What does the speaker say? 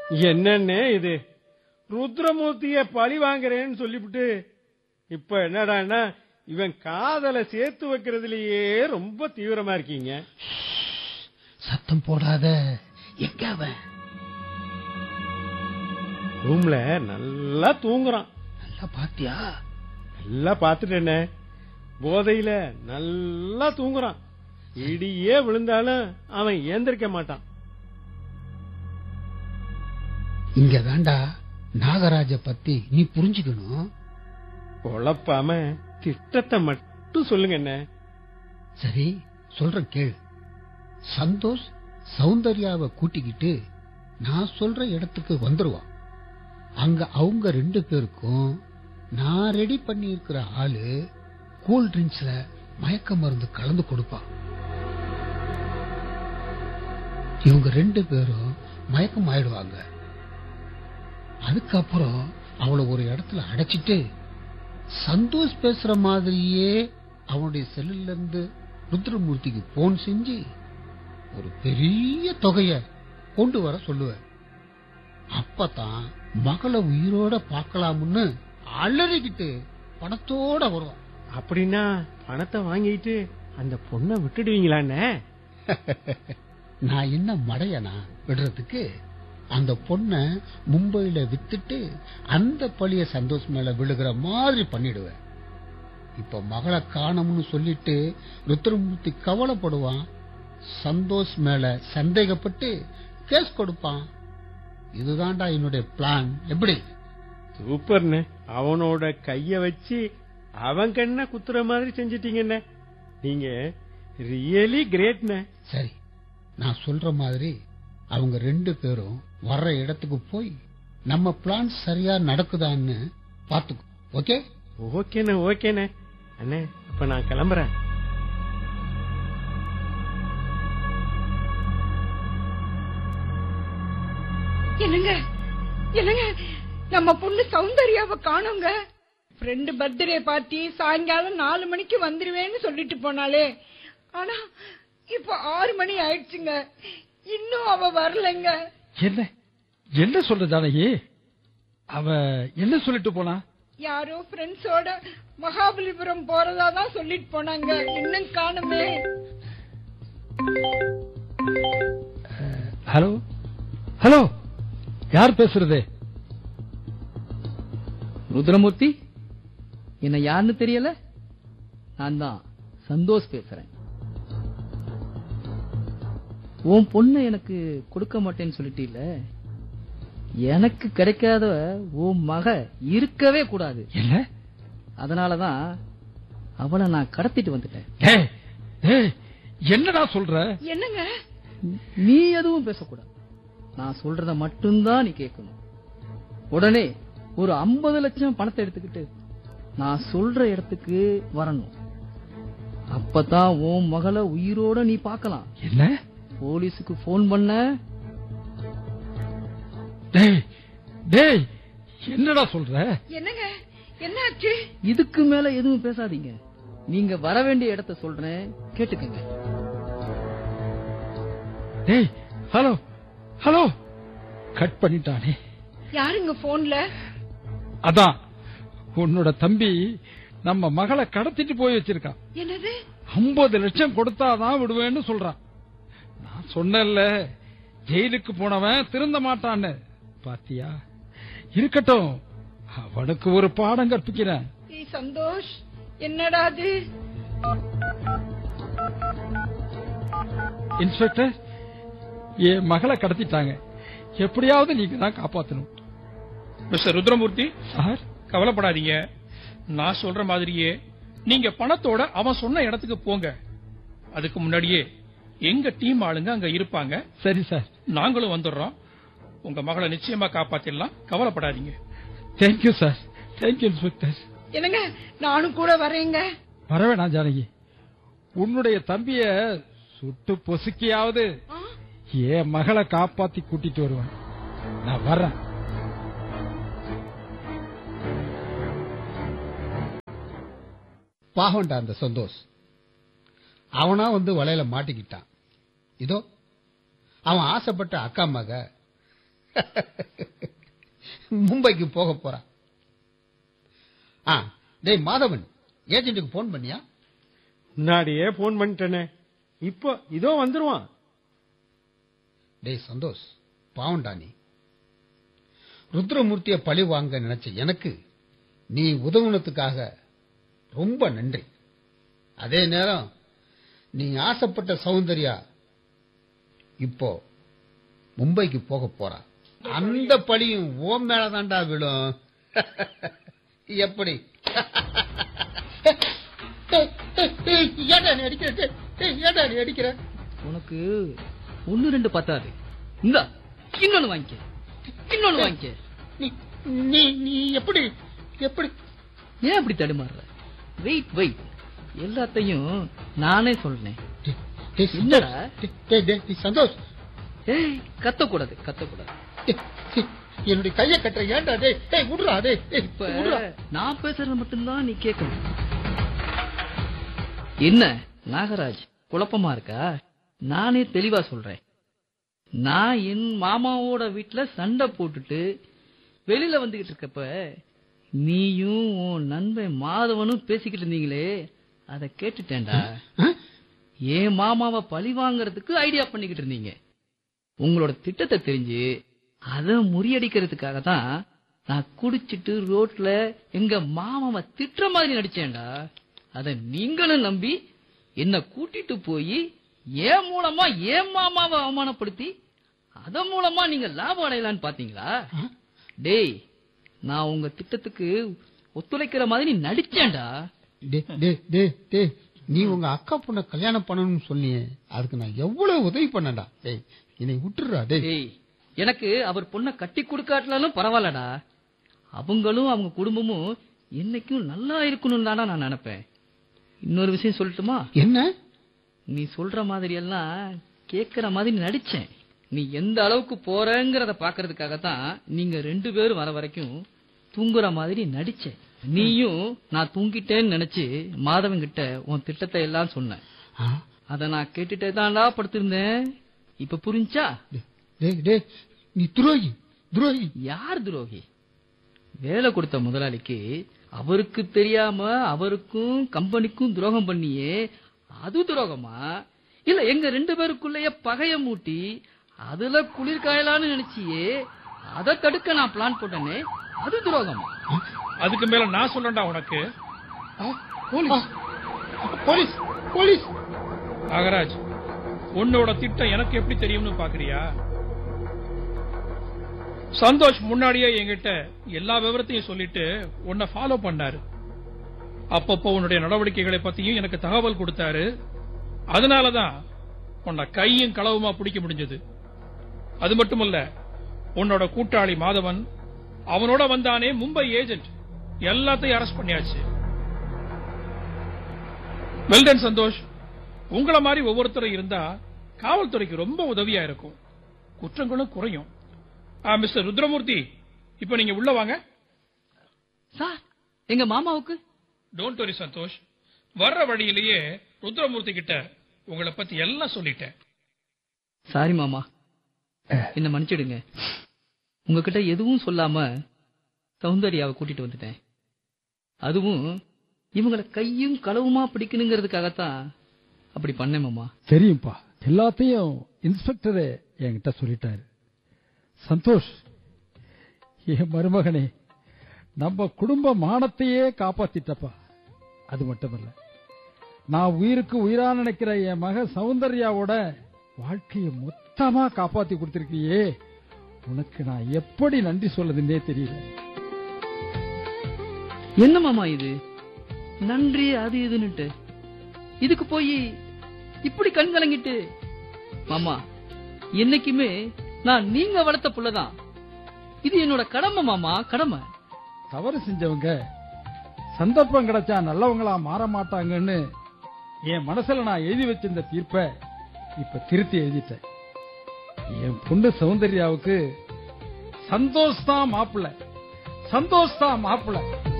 என்னன்னே இது ருத்ரமூர்த்திய பழி வாங்குறேன்னு சொல்லிவிட்டு இப்ப என்னடான்னா இவன் காதலை சேர்த்து வைக்கிறதுலயே ரொம்ப தீவிரமா இருக்கீங்க சத்தம் போடாத எங்க அவன் ரூம்ல நல்லா தூங்குறான் நல்லா பாத்தியா நல்லா பாத்துட்டேனே போதையில நல்லா தூங்குறான் இடியே விழுந்தாலும் அவன் ஏந்திருக்க மாட்டான் இங்க தாண்டா நாகராஜ பத்தி நீ புரிஞ்சுக்கணும் குழப்பாம திட்டத்தை மட்டும் சொல்லுங்க என்ன சரி சொல்ற கேளு சந்தோஷ் சௌந்தர்யாவை கூட்டிக்கிட்டு நான் சொல்ற இடத்துக்கு வந்துருவான் அங்க அவங்க ரெண்டு பேருக்கும் நான் ரெடி பண்ணி இருக்கிற ஆளு கூல் ட்ரிங்க்ஸ்ல மயக்க மருந்து கலந்து கொடுப்பான் இவங்க ரெண்டு பேரும் மயக்கம் ஆயிடுவாங்க அதுக்கப்புறம் அவளை ஒரு இடத்துல அடைச்சிட்டு சந்தோஷ் பேசுற மாதிரியே அவனுடைய செல்லுல இருந்து ருத்ரமூர்த்திக்கு போன் செஞ்சு ஒரு பெரிய தொகைய கொண்டு வர சொல்லுவேன் அப்பதான் மகளை உயிரோட பார்க்கலாம்னு அலறிக்கிட்டு பணத்தோட வருவான் அப்படின்னா பணத்தை வாங்கிட்டு அந்த பொண்ணை விட்டுடுவீங்களாண்ணே நான் என்ன மடையனா விடுறதுக்கு அந்த பொண்ண மும்பையில வித்துட்டு அந்த பழிய சந்தோஷ் மேல விழுகிற மாதிரி பண்ணிடுவேன் இப்ப மகளை காணோம்னு சொல்லிட்டு ருத்ரமூர்த்தி கவலைப்படுவான் சந்தோஷ் மேல சந்தேகப்பட்டு கேஸ் கொடுப்பான் இதுதான்டா என்னுடைய பிளான் எப்படி சூப்பர்ண்ணே அவனோட கைய வச்சு அவன் கண்ண குத்துற மாதிரி செஞ்சிட்டீங்கண்ணே நீங்க ரியலி கிரேட்ண்ணே சரி நான் சொல்ற மாதிரி அவங்க ரெண்டு பேரும் வர்ற இடத்துக்கு போய் நம்ம பிளான் சரியா நடக்குதான்னு பாத்துக்கோ ஓகே ஓகேண்ணே ஓகேண்ணே அண்ணே அப்ப நான் கிளம்புறேன் என்னங்க என்னங்க நம்ம பொண்ணு சௌந்தர்யாவை காணோங்க ஃப்ரெண்டு பர்த்டே பார்ட்டி சாயங்காலம் நாலு மணிக்கு வந்துருவேன்னு சொல்லிட்டு போனாலே ஆனா இப்ப ஆறு மணி ஆயிடுச்சுங்க இன்னும் அவ வரலைங்க என்ன என்ன சொல்ற ஜானகி அவ என்ன சொல்லிட்டு போனா யாரோ ஃப்ரெண்ட்ஸோட மகாபலிபுரம் போறதா தான் சொல்லிட்டு போனாங்க இன்னும் காணுமே ஹலோ ஹலோ யார் பேசுறது ருத்ரமூர்த்தி என்ன யாருன்னு தெரியல நான் தான் சந்தோஷ் பேசுறேன் உன் பொண்ணை எனக்கு கொடுக்க மாட்டேன்னு சொல்லிட்டீல்ல எனக்கு கிடைக்காத உன் மக இருக்கவே கூடாது என்ன அதனாலதான் அவளை நான் கடத்திட்டு வந்துட்டேன் டேய், டேய், என்னடா சொல்ற என்னங்க நீ எதுவும் பேசக்கூடாது நான் சொல்றத மட்டும்தான் நீ கேட்கணும் உடனே ஒரு ஐம்பது லட்சம் பணத்தை எடுத்துக்கிட்டு நான் சொல்ற இடத்துக்கு வரணும் அப்பதான் உன் மகளை உயிரோட நீ பார்க்கலாம் என்ன போலீஸுக்கு போன் பண்ண டேய் டேய் என்னடா சொல்ற என்னங்க என்னாச்சு இதுக்கு மேல எதுவும் பேசாதீங்க நீங்க வர வேண்டிய இடத்த சொல்றேன் கேட்டுக்கங்க டேய் ஹலோ ஹலோ கட் பண்ணிட்டானே யாருங்க போன்ல அதான் உன்னோட தம்பி நம்ம மகளை கடத்திட்டு போய் வச்சிருக்கான் என்னது ஐம்பது லட்சம் கொடுத்தாதான் விடுவேன்னு சொல்றான் நான் சொன்னேன்ல ஜெயிலுக்கு போனவன் திருந்த மாட்டான்னு பாத்தியா இருக்கட்டும் அவனுக்கு ஒரு பாடம் கற்பிக்கிறேன் ஏய் சந்தோஷ் என்னடா அது இன்ஸ்பெக்டர் என் மகளை கடத்திட்டாங்க எப்படியாவது நீங்க தான் காப்பாத்தணும் மிஸ்டர் ருத்ரமூர்த்தி சார் கவலைப்படாதீங்க நான் சொல்ற மாதிரியே நீங்க பணத்தோட அவன் சொன்ன இடத்துக்கு போங்க அதுக்கு முன்னாடியே எங்க டீம் ஆளுங்க அங்க இருப்பாங்க சரி சார் நாங்களும் வந்துடுறோம் உங்க மகளை நிச்சயமா காப்பாத்திடலாம் கவலைப்படாதீங்க தேங்க்யூ சார் தேங்க்யூ இன்ஸ்பெக்டர் என்னங்க நானும் கூட வரேங்க வரவேணாம் ஜானகி உன்னுடைய தம்பிய சுட்டு பொசுக்கியாவது ஆ? என் மகளை காப்பாத்தி கூட்டிட்டு வருவேன் நான் வர்றேன் பாவம்டா அந்த சந்தோஷ் அவனா வந்து வலையில மாட்டிக்கிட்டான் இதோ அவன் ஆசைப்பட்ட அக்கா மக மும்பைக்கு போக போறா ஆ டேய் மாதவன் ஏஜென்ட்டுக்கு போன் பண்ணியா முன்னாடியே போன் பண்ணிட்டேனே இப்போ இதோ வந்துருவான் டேய் சந்தோஷ் பாவண்டா நீ ருத்ரமூர்த்திய பழி வாங்க நினைச்ச எனக்கு நீ உதவுனதுக்காக ரொம்ப நன்றி அதே நேரம் நீ ஆசைப்பட்ட சௌந்தர்யா இப்போ மும்பைக்கு போக போறா அந்த பழியும் ஓம் மேலதான்டா விழும் எப்படி ஏடா நீ அடிக்கிற டேய், ஏடா நீ அடிக்கிற உனக்கு ஒன்னு ரெண்டு பத்தாது இந்த இன்னொன்னு வாங்கிக்க இன்னொன்னு வாங்கிக்க நீ நீ நீ எப்படி எப்படி ஏன் அப்படி தடுமாறுற வெயிட் வெயிட் எல்லாத்தையும் நானே சொல்றேன் டேய், டேய், என்னடா? டேய், டேய், டேய், டேய், சந்தோஷ் ஏய் கத்தக்கூடாது கத்தக்கூடாது டேய், டேய், என்னுடைய கைய கட்டுற ஏன்டா டேய் டேய் விடுறா டேய் டேய், இப்ப விடுறா நான் பேசுறது மட்டும்தான் நீ கேட்கணும் என்ன நாகராஜ் குழப்பமா இருக்கா நானே தெளிவா சொல்றேன் நான் என் மாமாவோட வீட்டுல சண்டை போட்டுட்டு வெளியில வந்துகிட்டு இருக்கப்ப நீயும் உன் நண்பன் மாதவனும் பேசிக்கிட்டு இருந்தீங்களே அத கேட்டுட்டேன்டா ஆ? என் மாமாவை பழி வாங்குறதுக்கு ஐடியா பண்ணிக்கிட்டு இருந்தீங்க உங்களோட திட்டத்தை தெரிஞ்சு அத முறியடிக்கிறதுக்காக தான் நான் குடிச்சிட்டு ரோட்ல எங்க மாமாவை திட்டுற மாதிரி நடிச்சேன்டா அத நீங்களும் நம்பி என்ன கூட்டிட்டு போய் ஏன் மூலமா ஏன் மாமாவை அவமானப்படுத்தி அதன் மூலமா நீங்க லாபம் அடையலான்னு பாத்தீங்களா டேய் நான் உங்க திட்டத்துக்கு ஒத்துழைக்கிற மாதிரி நடிச்சேன்டா டேய், டேய், டேய், டேய், நீ உங்க அக்கா பொண்ண கல்யாணம் பண்ணணும்னு சொன்னியே அதுக்கு நான் எவ்வளவு உதவி பண்ணேன்டா டேய் என்னை விட்டுடுறா டேய் டேய் எனக்கு அவர் பொண்ணை கட்டி கொடுக்காட்டலாலும் பரவாயில்லடா அவங்களும் அவங்க குடும்பமும் என்னைக்கும் நல்லா இருக்கணும் தானா நான் நினைப்பேன் இன்னொரு விஷயம் சொல்லட்டுமா என்ன நீ சொல்ற மாதிரி எல்லாம் கேக்குற மாதிரி நடிச்சேன் நீ எந்த அளவுக்கு போறேங்கிறத பாக்குறதுக்காக தான் நீங்க ரெண்டு பேரும் வர வரைக்கும் தூங்குற மாதிரி நடிச்சேன் நீயும் நான் தூங்கிட்டேன்னு நினைச்சு மாதவன் கிட்ட உன் திட்டத்தை எல்லாம் சொன்னேன் ஆ? அத நான் கேட்டுட்டே தான்டா படுத்திருந்தேன் இப்ப புரிஞ்சா டேய், டேய் டேய் நீ துரோகி துரோகி யார் துரோகி வேலை கொடுத்த முதலாளிக்கு அவருக்கு தெரியாம அவருக்கும் கம்பெனிக்கும் துரோகம் பண்ணியே அது துரோகமா இல்ல எங்க ரெண்டு பேருக்குள்ளேயே பகைய மூட்டி அதுல குளிர் காயலான்னு நினைச்சியே அதை தடுக்க நான் பிளான் போட்டேனே அது துரோகமா அதுக்கு மேல நான் சொல்றேன்டா உனக்கு ஆ, போலீஸ் போலீஸ் போலீஸ் நாகராஜ் உன்னோட திட்டம் எனக்கு எப்படி தெரியும்னு பாக்குறியா சந்தோஷ் முன்னாடியே என்கிட்ட எல்லா விவரத்தையும் சொல்லிட்டு உன்னை ஃபாலோ பண்ணாரு அப்பப்போ உன்னுடைய நடவடிக்கைகளை பத்தியும் எனக்கு தகவல் கொடுத்தாரு அதனாலதான் உன்னை கையும் களவுமா பிடிக்க முடிஞ்சது அது மட்டுமல்ல உன்னோட கூட்டாளி மாதவன் அவனோட வந்தானே மும்பை ஏஜென்ட் எல்லாத்தையும் அரெஸ்ட் பண்ணியாச்சு வெல்டன் சந்தோஷ் உங்கள மாதிரி ஒவ்வொருத்தரும் இருந்தா காவல்துறைக்கு ரொம்ப உதவியா இருக்கும் குற்றங்களும் குறையும் ஆ, மிஸ்டர் ருத்ரமூர்த்தி இப்ப நீங்க உள்ள வாங்க சார் எங்க மாமாவுக்கு டோன்ட் வரி சந்தோஷ் வர்ற வழியிலேயே ருத்ரமூர்த்தி கிட்ட உங்களை பத்தி எல்லாம் சொல்லிட்டேன் சாரி மாமா என்ன மன்னிச்சிடுங்க உங்ககிட்ட எதுவும் சொல்லாம சௌந்தர்யாவை கூட்டிட்டு வந்துட்டேன் அதுவும் இவங்கள கையும் களவுமா பிடிக்கணுங்கிறதுக்காகத்தான் அப்படி பண்ணேன் மாமா தெரியும்பா எல்லாத்தையும் இன்ஸ்பெக்டரே என்கிட்ட சொல்லிட்டாரு சந்தோஷ் என் மருமகனே நம்ம குடும்ப மானத்தையே காப்பாத்திட்டப்பா அது மட்டுமல்ல நான் உயிருக்கு உயிரா நினைக்கிற என் மக சௌந்தர்யாவோட வாழ்க்கையை மொத்தமா காப்பாத்தி கொடுத்திருக்கியே உனக்கு நான் எப்படி நன்றி சொல்லதுன்னே தெரியல என்ன மாமா இது நன்றி அது இதுன்னுட்டு இதுக்கு போய் இப்படி கண் கலங்கிட்டு மாமா என்னைக்குமே நான் நீங்க வளர்த்த புள்ளதான் இது என்னோட கடமை மாமா கடமை தவறு செஞ்சவங்க சந்தர்ப்பம் கிடைச்சா நல்லவங்களா மாற மாட்டாங்கன்னு என் மனசுல நான் எழுதி வச்சிருந்த தீர்ப்பை இப்ப திருத்தி எழுதிட்டேன் என் பொண்ணு சௌந்தர்யாவுக்கு சந்தோஷ் தான் மாப்பிள்ள சந்தோஷ் தான் மாப்பிள்ள